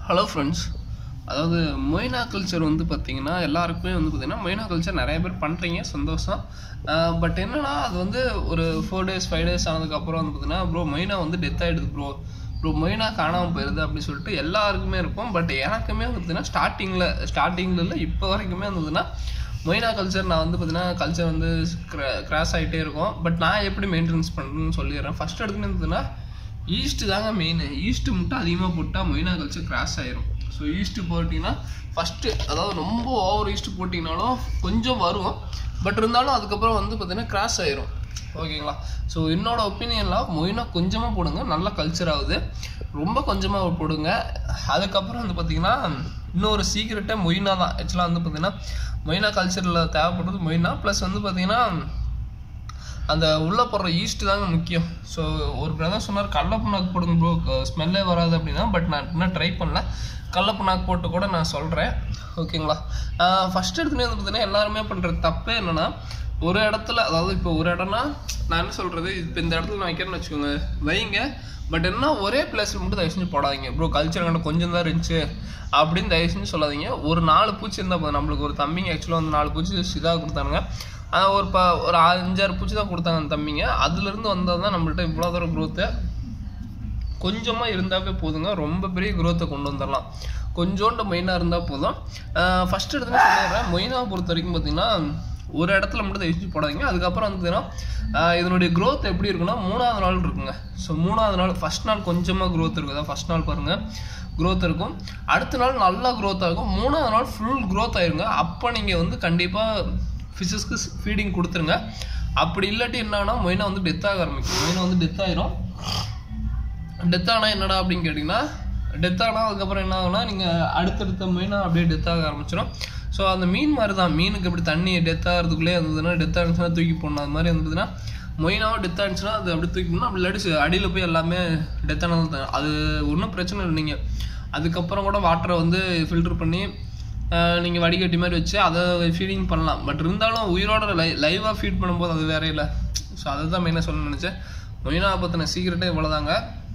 hello friends அதாவது மொய்னா culture வந்து பார்த்தீங்கன்னா எல்லாருக்குமே வந்து பார்த்தீங்கன்னா மொய்னா கல்ச்சர் நிறைய பேர் பண்ணுறீங்க சந்தோஷம் பட் என்னன்னா அது வந்து ஒரு ஃபோர் டேஸ் ஃபைவ் டேஸ் ஆனதுக்கப்புறம் வந்து பார்த்தீங்கன்னா ப்ரோ மொய்னா வந்து டெத் ஆகிடுது ப்ரோ ப்ரோ மொய்னா காணாமல் போயிடுது அப்படின்னு சொல்லிட்டு எல்லாருக்குமே இருக்கும் பட் எனக்குமே வந்து பார்த்தீங்கன்னா ஸ்டார்டிங்கில் ஸ்டார்டிங்கில் இல்லை இப்போ வரைக்குமே வந்ததுன்னா மொய்னா கல்ச்சர் நான் வந்து பார்த்தீங்கன்னா கல்ச்சர் வந்து கிராஸ் ஆகிட்டே இருக்கும் பட் நான் எப்படி மெயின்டெனன்ஸ் பண்ணுறேன்னு சொல்லிடுறேன் ஃபஸ்ட் எடுத்துன்னு இருந்ததுன்னா ஈஸ்ட் தாங்க மெயின் ஈஸ்ட் மட்டும் அதிகமாக போட்டால் மொய்னா கல்ச்சர் கிராஸ் ஆயிரும் ஸோ ஈஸ்ட் போட்டிங்கன்னா ஃபஸ்ட்டு அதாவது ரொம்ப ஓவர் ஈஸ்ட் போட்டிங்கனாலும் கொஞ்சம் வரும் பட் இருந்தாலும் அதுக்கப்புறம் வந்து பார்த்தீங்கன்னா கிராஸ் ஆயிரும் ஓகேங்களா ஸோ என்னோட ஒப்பீனியனில் மொய்னா கொஞ்சமாக போடுங்க நல்ல கல்ச்சர் ஆகுது ரொம்ப கொஞ்சமாக போடுங்க அதுக்கப்புறம் வந்து பார்த்தீங்கன்னா இன்னொரு சீக்கிரட்டே மொய்னா தான் ஆக்சுவலாக வந்து பார்த்தீங்கன்னா மொய்னா கல்ச்சரில் தேவைப்படுறது மொய்னா ப்ளஸ் வந்து பார்த்தீங்கன்னா அந்த உள்ளே போடுற ஈஸ்ட் தாங்க முக்கியம் ஸோ ஒரு பிரதர் சொன்னார் கடல புண்ணாக்கு போடுங்க ப்ரோ ஸ்மெல்லே வராது அப்படின்னா பட் நான் இன்னும் ட்ரை பண்ணல கடல புண்ணாக்கு போட்டு கூட நான் சொல்கிறேன் ஓகேங்களா ஃபஸ்ட் எடுத்துனே வந்து பார்த்தீங்கன்னா எல்லாருமே பண்ணுற தப்பே என்னென்னா ஒரு இடத்துல அதாவது இப்போ ஒரு இடம்னா நான் என்ன சொல்கிறது இப்போ இந்த இடத்துல நான் வைக்கிறேன்னு வச்சுக்கோங்க வைங்க பட் என்ன ஒரே பிளேஸில் மட்டும் தயவு செஞ்சு போடாதீங்க ப்ரோ கல்ச்சர் கண்ட கொஞ்சம் தான் இருந்துச்சு அப்படின்னு தயவு செஞ்சு சொல்லாதீங்க ஒரு நாலு பூச்சி இருந்தால் போதும் நம்மளுக்கு ஒரு தம்பிங்க ஆக்சுவலாக வந்து நாலு பூச்சி இதாக கொடுத்தானுங்க ஒரு ப ஒரு அஞ்சாறு பூச்சி தான் கொடுத்தாங்க அந்த தம்பிங்க அதுலேருந்து வந்தால் தான் நம்மள்ட்ட இவ்வளோ தூரம் க்ரோத்தை கொஞ்சமாக இருந்தாவே போதுங்க ரொம்ப பெரிய க்ரோத்தை கொண்டு வந்துடலாம் கொஞ்சோண்டு மெயினாக இருந்தால் போதும் ஃபஸ்ட் இடத்துல சொல்லிடுறேன் மொயினாவை பொறுத்த வரைக்கும் பார்த்தீங்கன்னா ஒரு இடத்துல மட்டும் தயவுச்சு போடாதீங்க அதுக்கப்புறம் வந்து இதனுடைய க்ரோத் எப்படி இருக்குன்னா மூணாவது நாள் இருக்குங்க ஸோ மூணாவது நாள் ஃபஸ்ட் நாள் கொஞ்சமாக க்ரோத் இருக்குதா ஃபஸ்ட் நாள் பாருங்கள் க்ரோத் இருக்கும் அடுத்த நாள் நல்லா க்ரோத் ஆகும் மூணாவது நாள் ஃபுல் க்ரோத் ஆயிருங்க அப்போ நீங்கள் வந்து கண்டிப்பாக ஃபிஷஸ்க்கு ஃபீடிங் கொடுத்துருங்க அப்படி இல்லாட்டி என்னன்னா மொயினா வந்து டெத் ஆக ஆரம்பிக்கும் மொயினா வந்து டெத் ஆயிரும் டெத் ஆனால் என்னடா அப்படின்னு கேட்டிங்கன்னா டெத் ஆனால் அதுக்கப்புறம் என்ன ஆகுனா நீங்கள் அடுத்தடுத்த மொயினா அப்படியே டெத் ஆக ஆரம்பிச்சிடும் ஸோ அந்த மீன் மாதிரி தான் மீனுக்கு எப்படி தண்ணி டெத் ஆகிறதுக்குள்ளே இருந்ததுன்னா டெத் ஆகிடுச்சுன்னா தூக்கி போடணும் அது மாதிரி இருந்ததுன்னா மொயினாவும் டெத் ஆகிடுச்சுன்னா அது அப்படி தூக்கி போடணும் அப்படி இல்லாட்டி அடியில் போய் எல்லாமே டெத் ஆனது அது ஒன்றும் பிரச்சனை இல்லை நீங்கள் அதுக்கப்புறம் கூட வாட்டரை வந்து ஃபில்டர் பண்ணி நீங்கள் வடிகட்டி மாதிரி வச்சு அதை ஃபீடிங் பண்ணலாம் பட் இருந்தாலும் உயிரோட லை லைவாக ஃபீட் பண்ணும்போது அது வேற இல்லை ஸோ அதை தான் மெயினாக சொல்ல நினச்சேன் மொயினா பற்றின சீக்கிரட்டே இவ்வளோதாங்க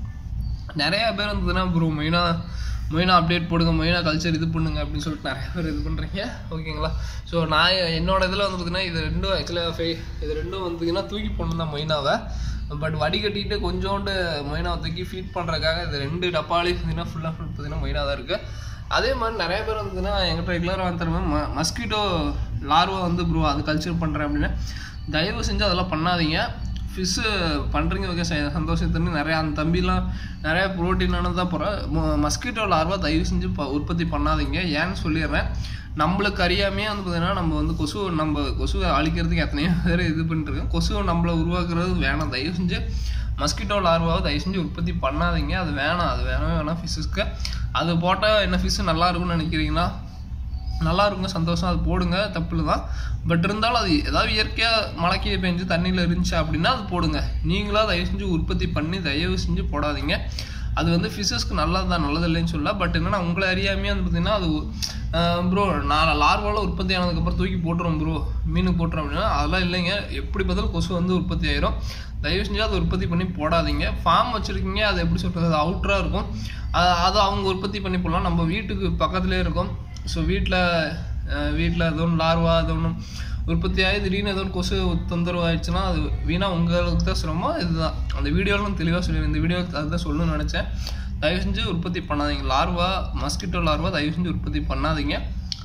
நிறையா பேர் வந்ததுன்னா ப்ரோ மொயினா மொயினா அப்டேட் போடுங்க மொயினா கல்ச்சர் இது பண்ணுங்க அப்படின்னு சொல்லிட்டு நிறைய பேர் இது பண்ணுறீங்க ஓகேங்களா ஸோ நான் என்னோட இதில் வந்து பார்த்தீங்கன்னா இது ரெண்டும் ஆக்சுவலாக ஃபே இது ரெண்டும் வந்ததுன்னா தூக்கி போடணும் தான் மொயினாவை பட் வடிகட்டிட்டு கொஞ்சோண்டு மொயினாவை தூக்கி ஃபீட் பண்ணுறதுக்காக இது ரெண்டு டப்பாலையும் பார்த்தீங்கன்னா ஃபுல்லாக ஃபுல் பார்த்தீங்கன்னா மொயினா தான் இருக்குது அதே மாதிரி நிறைய பேர் வந்துன்னா எங்கிட்ட ரெகுலராக வந்து தருவேன் ம மஸ்கிட்டோ லார்வா வந்து ப்ரோ அது கல்ச்சர் பண்ணுறேன் அப்படின்னு தயவு செஞ்சு அதெல்லாம் பண்ணாதீங்க ஃபிஷ்ஷு பண்ணுறீங்க ஓகே சந்தோஷத்துன்னு நிறையா அந்த தம்பிலாம் நிறையா ப்ரோட்டீனானது தான் போகிறேன் மஸ்கிட்டோ லார்வா தயவு செஞ்சு ப உற்பத்தி பண்ணாதீங்க ஏன்னு சொல்லிடுறேன் நம்மளுக்கு அறியாமையே வந்து பார்த்தீங்கன்னா நம்ம வந்து கொசு நம்ம கொசுவை அழிக்கிறதுக்கு எத்தனையோ பேர் இது பண்ணிட்டுருக்கோம் கொசுவை நம்மளை உருவாக்குறது வேணாம் தயவு செஞ்சு மஸ்கிட்டோ லார்வாவை தயவு செஞ்சு உற்பத்தி பண்ணாதீங்க அது வேணாம் அது வேணவே வேணாம் ஃபிஷ்ஷுக்கு அது போட்டால் என்ன ஃபிஷ்ஷு நல்லா இருக்கும்னு நினைக்கிறீங்கன்னா நல்லா இருக்குங்க சந்தோஷம் அது போடுங்க தப்பு தான் பட் இருந்தாலும் அது ஏதாவது இயற்கையாக மழைக்கு பெஞ்சு தண்ணியில் இருந்துச்சு அப்படின்னா அது போடுங்க நீங்களாக தயவு செஞ்சு உற்பத்தி பண்ணி தயவு செஞ்சு போடாதீங்க அது வந்து ஃபிஷஸ்க்கு நல்லது தான் நல்லது இல்லைன்னு சொல்ல பட் என்னன்னா உங்களை அறியாமே வந்து பார்த்தீங்கன்னா அது ப்ரோ நான் லார்வாவில் உற்பத்தி ஆனதுக்கப்புறம் தூக்கி போட்டுரும் ப்ரோ மீனுக்கு போட்டுரும் அப்படின்னா அதெல்லாம் இல்லைங்க எப்படி பார்த்தாலும் கொசு வந்து உற்பத்தி ஆயிரும் தயவு செஞ்சு அதை உற்பத்தி பண்ணி போடாதீங்க ஃபார்ம் வச்சுருக்கீங்க அது எப்படி சொல்கிறது அது அவுட்டராக இருக்கும் அதை அவங்க உற்பத்தி பண்ணி போடலாம் நம்ம வீட்டுக்கு பக்கத்துலேயே இருக்கும் ஸோ வீட்டில் வீட்டில் ஏதோ ஒன்று லார்வா ஏதோ ஒன்று உற்பத்தி ஆகி திடீர்னு ஏதோ ஒரு கொசு தொந்தரவு ஆயிடுச்சுன்னா அது வீணாக உங்களுக்கு தான் சிரமம் இதுதான் அந்த வீடியோலாம் தெளிவாக சொல்லி இந்த வீடியோ அதுதான் சொல்லணும்னு நினச்சேன் தயவு செஞ்சு உற்பத்தி பண்ணாதீங்க லார்வா மஸ்கிட்டோ லார்வா தயவு செஞ்சு உற்பத்தி பண்ணாதீங்க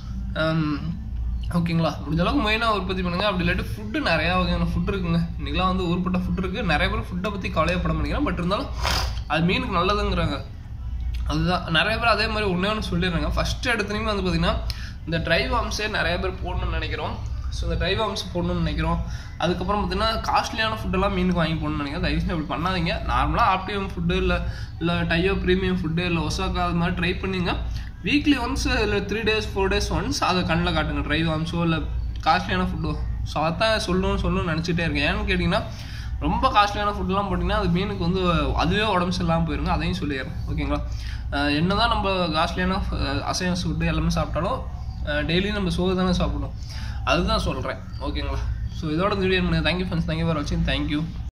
ஓகேங்களா முடிஞ்ச அளவுக்கு மெயினாக உற்பத்தி பண்ணுங்கள் அப்படி இல்லாட்டி ஃபுட்டு நிறையா வகையான ஃபுட் இருக்குங்க இன்றைக்கெலாம் வந்து ஊர்பட்ட ஃபுட் இருக்குது நிறைய பேர் ஃபுட்டை பற்றி கவலையப்பட மாட்டேங்கிறேன் பட் இருந்தாலும் அது மீனுக்கு நல்லதுங்கிறாங்க அதுதான் நிறைய பேர் அதே மாதிரி ஒன்றே ஒன்று சொல்லிடுறாங்க ஃபஸ்ட்டு எடுத்துனீங்க வந்து பார்த்தீங்கன்னா இந்த ட்ரை வாம்ஸே நிறைய பேர் போடணும்னு நினைக்கிறோம் ஸோ இந்த ட்ரை வாம்ஸ் போடணும்னு நினைக்கிறோம் அதுக்கப்புறம் பார்த்தீங்கன்னா காஸ்ட்லியான ஃபுட்டெல்லாம் மீனுக்கு வாங்கி போடணும்னு நினைக்கிறேன் தயவு செஞ்சு அப்படி பண்ணாதீங்க நார்மலாக ஆப்டியம் ஃபுட்டு இல்லை இல்லை டையோ ப்ரீமியம் ஃபுட்டு இல்லை ஒசாக்கா அது மாதிரி ட்ரை பண்ணிங்க வீக்லி ஒன்ஸ் இல்லை three days four days once அதை கண்ணில் காட்டுங்க ட்ரை வாம்ஸோ இல்லை காஸ்ட்லியான ஃபுட்டோ ஸோ அதான் சொல்லணும்னு சொல்லணும்னு நினச்சிட்டே இருக்கேன் ஏன்னு கேட்டிங்கன்னா ரொம்ப காஸ்ட்லியான ஃபுட்லாம் போட்டிங்கன்னா அது மீனுக்கு வந்து அதுவே உடம்பு சரியில்லாமல் போயிருங்க அதையும் சொல்லிடுறேன் ஓகேங்களா என்ன தான் நம்ம காஸ்ட்லியான அசைவ ஃபுட்டு எல்லாமே சாப்பிட்டாலும் டெய்லியும் நம்ம சோறு தானே சாப்பிடணும் அதுதான் சொல்கிறேன் ஓகேங்களா ஸோ இதோட video thank you friends thank you for வாட்சிங் தேங்க்யூ